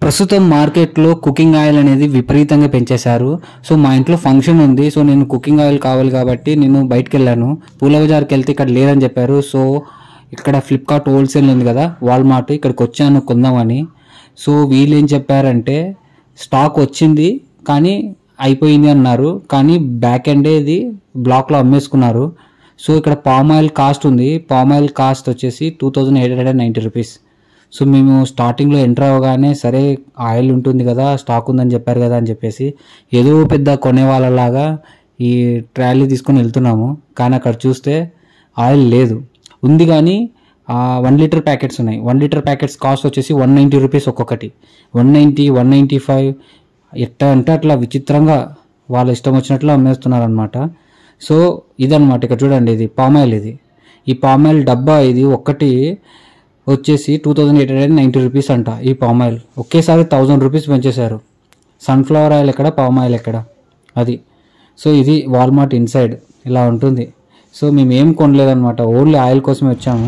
ప్రస్తుతం మార్కెట్లో cooking oil అనేది విపరీతంగా పెంచేశారు సో మా ఇంట్లో ఫంక్షన్ ఉంది సో నేను కుకింగ్ ఆయిల్ కావాలి కాబట్టి నేను బయటకు వెళ్ళాను పూల బజార్కి వెళ్తే ఇక్కడ లేదని చెప్పారు సో ఇక్కడ ఫ్లిప్కార్ట్ హోల్సేల్ ఉంది కదా వాల్మార్ట్ ఇక్కడికి వచ్చాను కొందామని సో వీళ్ళు ఏం చెప్పారంటే స్టాక్ వచ్చింది కానీ అయిపోయింది అన్నారు కానీ బ్యాక్ ఎండే ఇది బ్లాక్లో అమ్మేసుకున్నారు సో ఇక్కడ పామ్ ఆయిల్ కాస్ట్ ఉంది పామ్ ఆయిల్ కాస్ట్ వచ్చేసి two thousand eight hundred ninety rupees so మేము స్టార్టింగ్లో ఎంటర్ అవ్వగానే సరే ఆయిల్ ఉంటుంది కదా స్టాక్ ఉందని చెప్పారు కదా అని చెప్పేసి ఏదో పెద్ద కొనే వాళ్ళలాగా ఈ ట్రాలీ తీసుకొని వెళ్తున్నాము కానీ అక్కడ చూస్తే ఆయిల్ లేదు ఉంది కానీ వన్ లీటర్ ప్యాకెట్స్ ఉన్నాయి వన్ లీటర్ ప్యాకెట్స్ కాస్ట్ వచ్చేసి వన్ నైంటీ రూపీస్ ఒక్కొక్కటి one ninety one ninety five ఎట్లా అంటే అట్లా విచిత్రంగా వాళ్ళ ఇష్టం వచ్చినట్లు అమ్మేస్తున్నారు అనమాట సో ఇదన్నమాట ఇక్కడ చూడండి ఇది పామాయిల్ ఇది ఈ పామాయిల్ డబ్బా ఇది ఒక్కటి వచ్చేసి two thousand eight hundred ninety rupees అంట ఈ పామాయిల్ ఒకేసారి థౌజండ్ రూపీస్ పెంచేశారు సన్ఫ్లవర్ ఆయిల్ ఎక్కడ పామ్ ఆయిల్ ఎక్కడ అది సో ఇది వాల్మార్ట్ ఇన్సైడ్ ఇలా ఉంటుంది సో మేము ఏం కొనలేదన్నమాట ఓన్లీ ఆయిల్ కోసమే వచ్చాము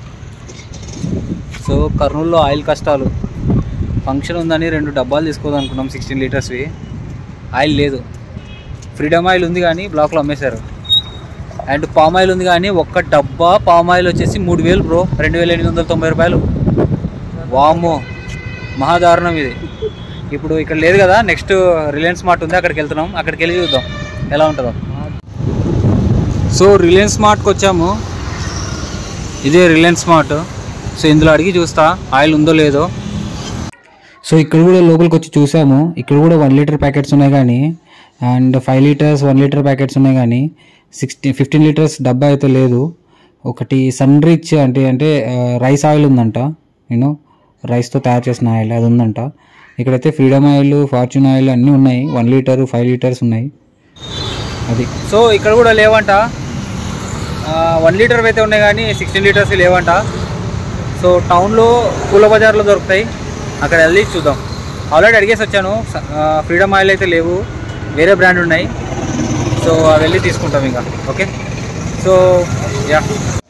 సో కర్నూలులో ఆయిల్ కష్టాలు ఫంక్షన్ ఉందని రెండు డబ్బాలు తీసుకోదాం అనుకున్నాం సిక్స్టీన్ లీటర్స్వి ఆయిల్ లేదు ఫ్రీడమ్ ఆయిల్ ఉంది కానీ బ్లాక్లో అమ్మేశారు అండ్ పామ్ ఆయిల్ ఉంది కానీ ఒక్క డబ్బా పామ్ ఆయిల్ వచ్చేసి మూడు వేలు బ్రో రెండు వేల ఎనిమిది వందల తొంభై రూపాయలు వామ్మో మహాదారుణం ఇది ఇప్పుడు ఇక్కడ లేదు కదా నెక్స్ట్ రిలయన్స్ మార్ట్ ఉంది అక్కడికి వెళ్తున్నాం అక్కడికి వెళ్ళి చూద్దాం ఎలా ఉంటుందో సో రిలయన్స్ మార్ట్కి వచ్చాము ఇదే రిలయన్స్ మార్ట్ సో ఇందులో అడిగి చూస్తా ఆయిల్ ఉందో లేదో సో ఇక్కడ కూడా లోపలికి వచ్చి చూసాము ఇక్కడ కూడా వన్ లీటర్ ప్యాకెట్స్ ఉన్నాయి కానీ and five litres one litre packets ఉన్నాయి కానీ సిక్స్టీ ఫిఫ్టీన్ లీటర్స్ డబ్బా అయితే లేదు ఒకటి సన్ రిచ్ అంటే అంటే రైస్ ఆయిల్ ఉందంట నేను రైస్తో తయారు చేసిన ఆయిల్ అది ఉందంట ఇక్కడైతే ఫ్రీడమ్ ఆయిల్ ఫార్చ్యూన్ ఆయిల్ అన్నీ ఉన్నాయి వన్ లీటర్ ఫైవ్ లీటర్స్ ఉన్నాయి అది సో ఇక్కడ కూడా లేవంట వన్ లీటర్ అయితే ఉన్నాయి కానీ సిక్స్టీన్ లీటర్స్ లేవంట సో టౌన్లో పూల బజార్లో దొరుకుతాయి అక్కడ వెళ్ళి చూద్దాం ఆల్రెడీ అడిగేసి వచ్చాను ఫ్రీడమ్ ఆయిల్ అయితే లేవు వేరే బ్రాండ్ ఉన్నాయి సో అవి వెళ్ళి తీసుకుంటాం ఇంకా ఓకే సో యా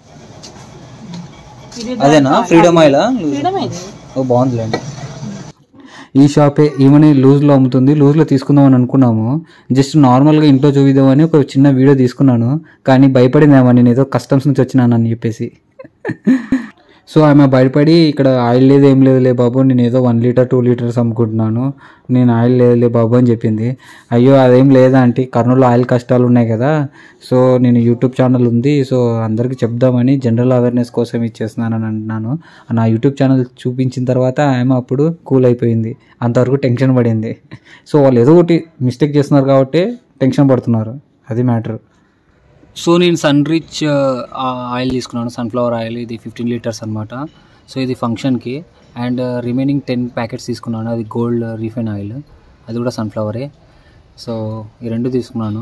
అదేనా ఫ్రీడమ్ ఆయిల్ ఓ బాగుందిలేండి ఈ షాపే ఈమెనే లూజ్లో అమ్ముతుంది లూజ్లో తీసుకుందామని అనుకున్నాము జస్ట్ నార్మల్గా ఇంట్లో చూపిద్దామని ఒక చిన్న వీడియో తీసుకున్నాను కానీ భయపడిందేమో నేను ఏదో కస్టమ్స్ నుంచి వచ్చినాను అని చెప్పేసి సో ఆమె భయపడి ఇక్కడ ఆయిల్ లేదు ఏం లేదులే బాబు నేను ఏదో వన్ లీటర్ టూ లీటర్స్ అమ్ముకుంటున్నాను నేను ఆయిల్ లేదులే బాబు అని చెప్పింది అయ్యో అదేం లేదా అంటే కర్నూలులో ఆయిల్ కష్టాలు ఉన్నాయి కదా సో నేను యూట్యూబ్ ఛానల్ ఉంది సో అందరికీ చెప్దామని జనరల్ అవేర్నెస్ కోసం ఇచ్చేస్తున్నాను అని అంటున్నాను నా యూట్యూబ్ ఛానల్ చూపించిన తర్వాత ఆమె అప్పుడు కూల్ అయిపోయింది అంతవరకు టెన్షన్ పడింది సో వాళ్ళు ఏదో ఒకటి మిస్టేక్ చేస్తున్నారు కాబట్టి టెన్షన్ పడుతున్నారు అది మ్యాటర్ సో నేను సన్ రిచ్ ఆయిల్ తీసుకున్నాను సన్ఫ్లవర్ ఆయిల్ ఇది ఫిఫ్టీన్ లీటర్స్ అనమాట సో ఇది ఫంక్షన్కి అండ్ రిమైనింగ్ టెన్ ప్యాకెట్స్ తీసుకున్నాను అది గోల్డ్ రీఫైన్ ఆయిల్ అది కూడా సన్ఫ్లవరే సో ఈ రెండు తీసుకున్నాను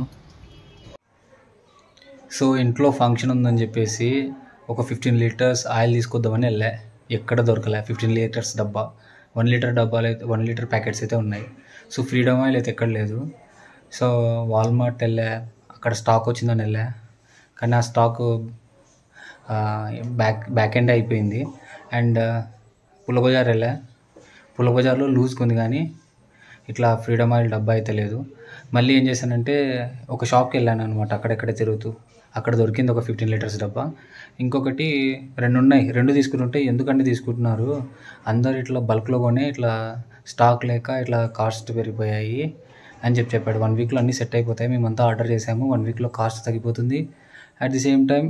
సో ఇంట్లో ఫంక్షన్ ఉందని చెప్పేసి ఒక ఫిఫ్టీన్ లీటర్స్ ఆయిల్ తీసుకొద్దామని వెళ్ళా ఎక్కడ దొరకలే ఫిఫ్టీన్ లీటర్స్ డబ్బా వన్ లీటర్ డబ్బాలు అయితే వన్ లీటర్ ప్యాకెట్స్ అయితే ఉన్నాయి సో ఫ్రీడమ్ ఆయిల్ అయితే ఎక్కడ లేదు సో వాల్మార్ట్ వెళ్ళా అక్కడ స్టాక్ వచ్చిందని వెళ్ళా కానీ ఆ స్టాక్ బ్యాక్ బ్యాక్ ఎండ్ అయిపోయింది అండ్ పుల్ల బజార్ వెళ్ళా పుల్ల బజార్లో లూజ్ కొంది కానీ ఇట్లా ఫ్రీడమ్ ఆయిల్ డబ్బా అయితే లేదు మళ్ళీ ఏం చేశానంటే ఒక షాప్కి వెళ్ళాను అనమాట అక్కడెక్కడ తిరుగుతూ అక్కడ దొరికింది ఒక ఫిఫ్టీన్ లీటర్స్ డబ్బా ఇంకొకటి రెండు ఉన్నాయి రెండు తీసుకుంటుంటే ఎందుకంటే తీసుకుంటున్నారు అందరు ఇట్లా బల్క్లో కొనే ఇట్లా స్టాక్ లేక ఇట్లా కాస్ట్ పెరిగిపోయాయి అని చెప్పి చెప్పాడు వన్ వీక్లో అన్నీ సెట్ అయిపోతాయి మేమంతా ఆర్డర్ చేసాము వన్ వీక్లో కాస్ట్ తగ్గిపోతుంది at the same time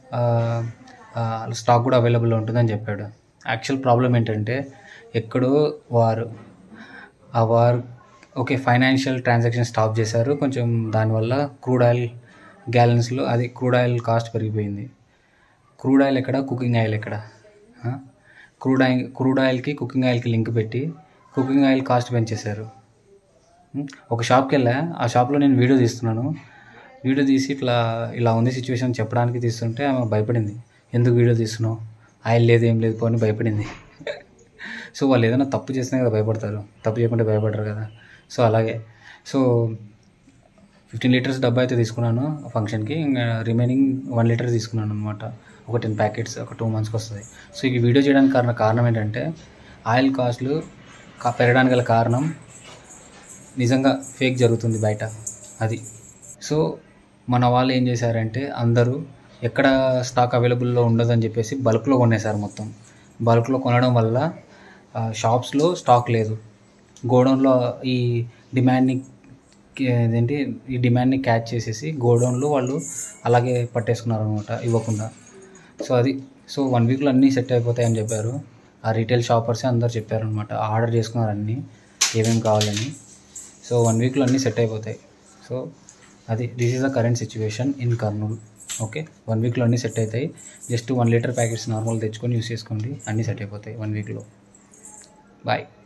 stock కూడా అవైలబుల్లో ఉంటుందని చెప్పాడు యాక్చువల్ ప్రాబ్లం ఏంటంటే ఎక్కడో వారు ఆ war okay financial transaction stop చేశారు కొంచెం దానివల్ల క్రూడ్ ఆయిల్ గ్యాలన్స్లో అది క్రూడ్ ఆయిల్ కాస్ట్ పెరిగిపోయింది క్రూడ్ ఆయిల్ ఎక్కడ కుకింగ్ ఆయిల్ ఎక్కడ క్రూడ్ ఆయిల్ క్రూడ్ ఆయిల్కి కుకింగ్ ఆయిల్కి లింక్ పెట్టి కుకింగ్ ఆయిల్ కాస్ట్ పెంచేశారు ఉమ్, ఒక షాప్కి వెళ్ళా ఆ షాప్లో నేను వీడియో తీస్తున్నాను వీడియో తీసి ఇట్లా ఇలా ఉంది సిచ్యువేషన్ చెప్పడానికి తీస్తుంటే ఆమె భయపడింది ఎందుకు వీడియో తీస్తున్నావు ఆయిల్ లేదు ఏం లేదు పోని భయపడింది సో వాళ్ళు ఏదైనా తప్పు చేసినా కదా భయపడతారు తప్పు చేయకుంటే భయపడరు కదా సో అలాగే సో ఫిఫ్టీన్ లీటర్స్ డబ్బా అయితే తీసుకున్నాను ఫంక్షన్కి ఇంకా రిమైనింగ్ వన్ లీటర్ తీసుకున్నాను అనమాట ఒక టెన్ ప్యాకెట్స్ ఒక టూ మంత్స్కి వస్తుంది సో ఈ వీడియో చేయడానికి కారణం కారణం ఏంటంటే ఆయిల్ కాస్ట్లు కా- పెరగడానికి గల కారణం నిజంగా ఫేక్ జరుగుతుంది బయట అది సో మన వాళ్ళు ఏం చేశారంటే అందరూ ఎక్కడ స్టాక్ అవైలబుల్లో ఉండదని చెప్పేసి బల్క్లో కొనేశారు మొత్తం బల్క్లో కొనడం వల్ల ఆ, షాప్స్లో స్టాక్ లేదు గోడౌన్లో ఈ డిమాండ్ని ఏంటి ఈ డిమాండ్ని క్యాచ్ చేసేసి గోడౌన్లో వాళ్ళు అలాగే పట్టేసుకున్నారు అనమాట ఇవ్వకుండా సో అది సో వన్ వీక్లో అన్నీ సెట్ అయిపోతాయని చెప్పారు ఆ రీటైల్ షాపర్సే అందరు చెప్పారు అనమాట ఆర్డర్ చేసుకున్నారు అన్నీ ఏమేమి కావాలని సో వన్ వీక్లో అన్నీ సెట్ అయిపోతాయి సో అది this is the current situation in Kurnool okay one వీక్లో అన్నీ సెట్ అవుతాయి just one litre packets normal తెచ్చుకొని యూస్ చేసుకోండి అన్నీ సెట్ అయిపోతాయి వన్ వీక్లో బాయ్